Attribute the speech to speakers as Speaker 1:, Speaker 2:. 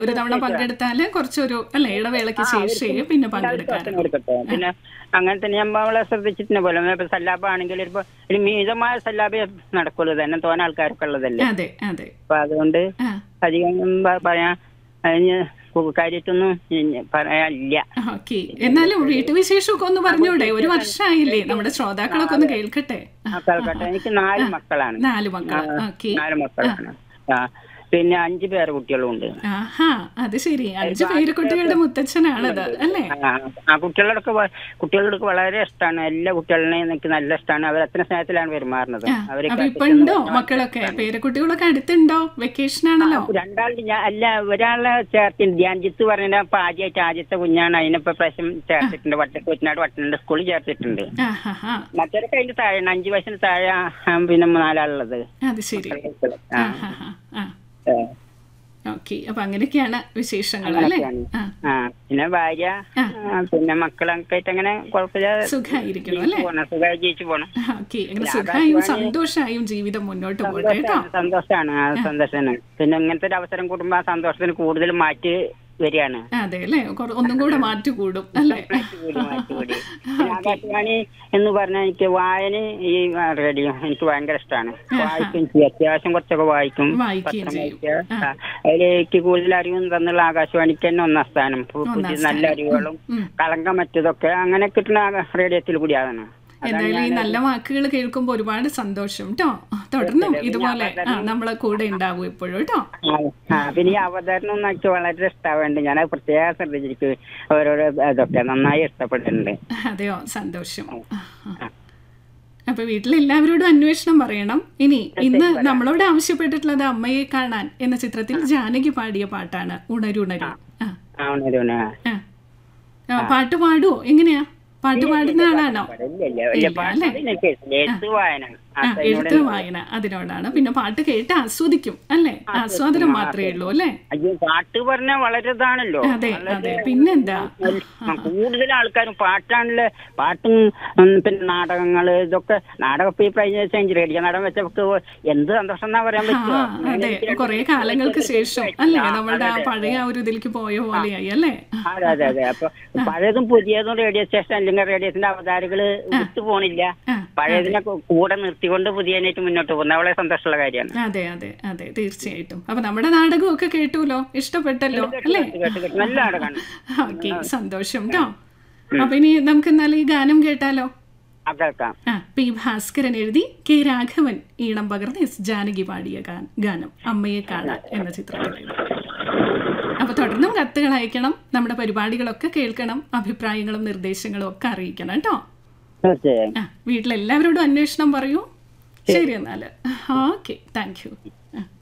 Speaker 1: ഒരു തവണ പങ്കെടുത്താല് കുറച്ചൊരു അല്ലെ ഇടവേളയ്ക്ക് ശേഷമേ പിന്നെ പങ്കെടുക്കാറുള്ളൂ
Speaker 2: എടുക്കട്ടെ പിന്നെ അങ്ങനെ തന്നെ നമ്മളെ ശ്രദ്ധിച്ചിട്ടുണ്ട് പോലെ ഇപ്പൊ സല്ലാബ് ആണെങ്കിൽ ഇപ്പൊ ഒരു മിതമായ സല്ലാബേ നടക്കുള്ളൂ തന്നെ തോന ആൾക്കാരൊക്കെ ഉള്ളതല്ലേ
Speaker 1: അതെ അതെ
Speaker 2: അപ്പൊ അതുകൊണ്ട്
Speaker 1: ആ
Speaker 2: അധികം പ- പറയാൻ അതിന് കാര്യത്തൊന്നും ഇനി പറയാനില്ല
Speaker 1: ഓക്കെ എന്നാലും വീട്ടുവിശേഷമൊക്കെ ഒന്ന് പറഞ്ഞൂടെ ഒരു വർഷമായില്ലേ നമ്മുടെ ശ്രോതാക്കളൊക്കെ ഒന്ന് കേൾക്കട്ടെ
Speaker 2: ആ, കേൾക്കട്ടെ എനിക്ക് നാല് മക്കളാണ്
Speaker 1: നാല് മക്കൾ ഓക്കെ
Speaker 2: നാല് മക്കളാണ് ആ പിന്നെ അഞ്ചു പേര് കുട്ടികളും ഉണ്ട്
Speaker 1: ആഹാ അത് ശരി അഞ്ചു പേര് കുട്ടികളുടെ മുത്തച്ഛനാണത് അല്ലേ
Speaker 2: ആ, ആ കുട്ടികളോടൊക്കെ വ- കുട്ടികളോടൊക്കെ വളരെ ഇഷ്ടമാണ് എല്ലാ കുട്ടികളെയും എനിക്ക് നല്ല ഇഷ്ടമാണ് അവർ അത്ര സ്നേഹത്തിലാണ് പെരുമാറുന്നത്
Speaker 1: ആ,
Speaker 2: അവരൊക്കെ
Speaker 1: അപ്പൊ ഇപ്പൊ ഉണ്ടോ മക്കളൊക്കെ പേരക്കുട്ടികളൊക്കെ അടുത്തുണ്ടോ വെക്കേഷൻ ആണല്ലോ
Speaker 2: രണ്ടാളുടെ ഞാൻ അല്ല ഒരാളെ ചേർത്തിട്ടുണ്ട് ധ്യാൻജിത്ത് പറഞ്ഞ അപ്പൊ ആദ്യമായിട്ട് ആദ്യത്തെ കുഞ്ഞാണ് അതിനിപ്പോ പ്രാവശ്യം ചേർത്തിട്ടുണ്ട് വട്ട കുറ്റനാട് വട്ടനുണ്ട് സ്കൂളിൽ ചേർത്തിട്ടുണ്ട്
Speaker 1: ആഹാ ഹാ
Speaker 2: മറ്റവരൊക്കെ അതിന്റെ താഴെയാണ് അഞ്ചു വയസ്സിന് താഴെ ആ, പിന്നെ നാലാളുള്ളത്
Speaker 1: അത് ശരി
Speaker 2: ആ,
Speaker 1: ആഹാ ഹാ ആ
Speaker 2: ആ.
Speaker 1: ഓക്കെ അപ്പൊ അങ്ങനെയൊക്കെയാണ് വിശേഷങ്ങൾ അല്ലേ ആ
Speaker 2: ആ പിന്നെ ഭാര്യ
Speaker 1: ആ.
Speaker 2: ആ, പിന്നെ മക്കളൊക്കെ ആയിട്ട് അങ്ങനെ കുഴപ്പമില്ലാതെ
Speaker 1: സുഖായിരിക്കണം അല്ലേ
Speaker 2: പോണം സുഖമായി ജീവിച്ചു പോണം
Speaker 1: ഓക്കെ അങ്ങനെ സുഖമായും സന്തോഷമായും ജീവിതം മുന്നോട്ട് പോട്ടെ കേട്ടോ
Speaker 2: സന്തോഷമാണ് ആ സന്തോഷമാണ് പിന്നെ ഇങ്ങനത്തെ ഒരു അവസരം കൂടുമ്പോ ആ സന്തോഷത്തിന് കൂടുതൽ മാറ്റി വരികയാണ്
Speaker 1: അതെ അല്ലേ കൊറ- ഒന്നും കൂടെ മാറ്റി കൂടും അല്ലേ
Speaker 2: കൂടി മാറ്റി കൂടി പിന്നെ ആകാശവാണി എന്ന് പറഞ്ഞാൽ എനിക്ക് വായന ഈ റേഡിയോ എനിക്ക് ഭയങ്കര ഇഷ്ടമാണ് വായിക്കും ചെയ്യും. അത്യാവശ്യം കുറച്ചൊക്കെ വായിക്കും
Speaker 1: വായിക്കുകയും ചെയ്യും
Speaker 2: ആ, അതിലേക്ക് കൂടുതൽ അറിവും തന്നുള്ള ആകാശവാണിക്ക് തന്നെ ഒന്നാം സ്ഥാനം പു- പുതിയ നല്ല അറിവുകളും
Speaker 1: ഉം.
Speaker 2: കളങ്കം മറ്റതൊക്കെ അങ്ങനെ കിട്ടുന്ന ആ റേഡിയോത്തിൽ കൂടിയാണ്
Speaker 1: എന്തായാലും ഈ നല്ല വാക്കുകൾ കേൾക്കുമ്പോൾ ഒരുപാട് സന്തോഷം കേട്ടോ തുടർന്നും ഇതുപോലെ ആ നമ്മളെ കൂടെ ഉണ്ടാവും എപ്പോഴും കേട്ടോ
Speaker 2: ആ, ആ, പിന്നെ ഈ അവതരണം എന്ന് വെച്ചാൽ വളരെ ഇഷ്ടമാവേണ്ട ഞാൻ പ്രത്യേകം ശ്രദ്ധിച്ചിരിക്കും ഓരോരോ ഇതൊക്കെ നന്നായി ഇഷ്ടപ്പെട്ടിട്ടുണ്ട്
Speaker 1: അതെയോ സന്തോഷം ആ, ആ. അപ്പൊ വീട്ടിലെല്ലാവരോടും അന്വേഷണം പറയണം ഇനി ഇന്ന് നമ്മളോട് ആവശ്യപ്പെട്ടിട്ടുള്ളത് അമ്മയെ കാണാൻ എന്ന ചിത്രത്തിൽ ജാനകി പാടിയ പാട്ടാണ് ഉണരുണരു ആ
Speaker 2: ആ ഉണരുണ
Speaker 1: ആ. ആ, പാട്ട് പാടുവോ എങ്ങനെയാ പാട്ട് പാടുന്ന ആളാണോ
Speaker 2: ഇല്ല ഇല്ല വലിയ പാട്ട് എനിക്ക് എഴുത്ത് വായന
Speaker 1: ആ എഴുത്ത് വായന അതിനോടാണ് പിന്നെ പാട്ട് കേട്ട് ആസ്വദിക്കും അല്ലേ ആസ്വാദനം മാത്രമേ ഉള്ളൂ അല്ലേ
Speaker 2: അയ്യോ പാട്ട് പറഞ്ഞാൽ വളരെ ഇതാണല്ലോ
Speaker 1: അതെ അതെ പിന്നെന്താ
Speaker 2: ആ, കൂടുതൽ ആൾക്കാരും പാട്ടാണല്ലേ പാട്ടും ഉം, പിന്നെ നാടകങ്ങള് ഇതൊക്കെ നാടകം ഇപ്പൊ ഈ കഴിഞ്ഞ സെഞ്ചുറി റേഡിയോ നാടകം വെച്ചപ്പോ എന്ത് സന്തോഷം എന്നാ പറയാൻ
Speaker 1: ആ
Speaker 2: പറ്റുമോ
Speaker 1: അതെ കുറെ കാലങ്ങൾക്ക് ശേഷം അല്ലേ നമ്മളുടെ ആ പഴയ ആ ഒരു ഇതിലേക്ക് പോയ പോലെയായി അല്ലേ
Speaker 2: അതെ അതെ അതെ അപ്പൊ പഴയതും പുതിയതും റേഡിയോ സ്റ്റേഷൻ അല്ലെങ്കിൽ റേഡിയോത്തിന്റെ അവതാരകള് വിട്ടു പോണില്ല
Speaker 1: ആ,
Speaker 2: പഴയതിനെ കൂ- കൂടെ നിർത്തിക്കൊണ്ട് പുതിയതിനായിട്ട് മുന്നോട്ട് പോകുന്നത് വളരെ സന്തോഷമുള്ള കാര്യമാണ്
Speaker 1: അതെ അതെ അതെ തീർച്ചയായിട്ടും അപ്പൊ നമ്മുടെ നാടകമൊക്കെ കേട്ടുല്ലോ ഇഷ്ടപ്പെട്ടല്ലോ അല്ലേ
Speaker 2: കേട്ട് കേട്ട് നല്ല നാടകമാണ്
Speaker 1: ഓക്കെ സന്തോഷം കേട്ടോ അപ്പൊ ഇനി നമുക്ക് എന്നാൽ ഈ ഗാനം കേട്ടാലോ
Speaker 2: ആ കേൾക്കാം
Speaker 1: ആ പി ഭാസ്കരൻ എഴുതി കെ രാഘവൻ ഈണം പകർന്ന് എസ് ജാനകി പാടിയ ഗാ- ഗാനം അമ്മയെ കാണാൻ എന്ന ചിത്രത്തിലേത് അപ്പൊ തുടർന്നും കത്തുകൾ അയക്കണം നമ്മുടെ പരിപാടികളൊക്കെ കേൾക്കണം അഭിപ്രായങ്ങളും നിർദ്ദേശങ്ങളും ഒക്കെ അറിയിക്കണം കേട്ടോ
Speaker 2: തീർച്ചയായും
Speaker 1: ആ വീട്ടിലെല്ലാവരോടും അന്വേഷണം പറയൂ ശരി എന്നാല് ഓക്കെ താങ്ക് യു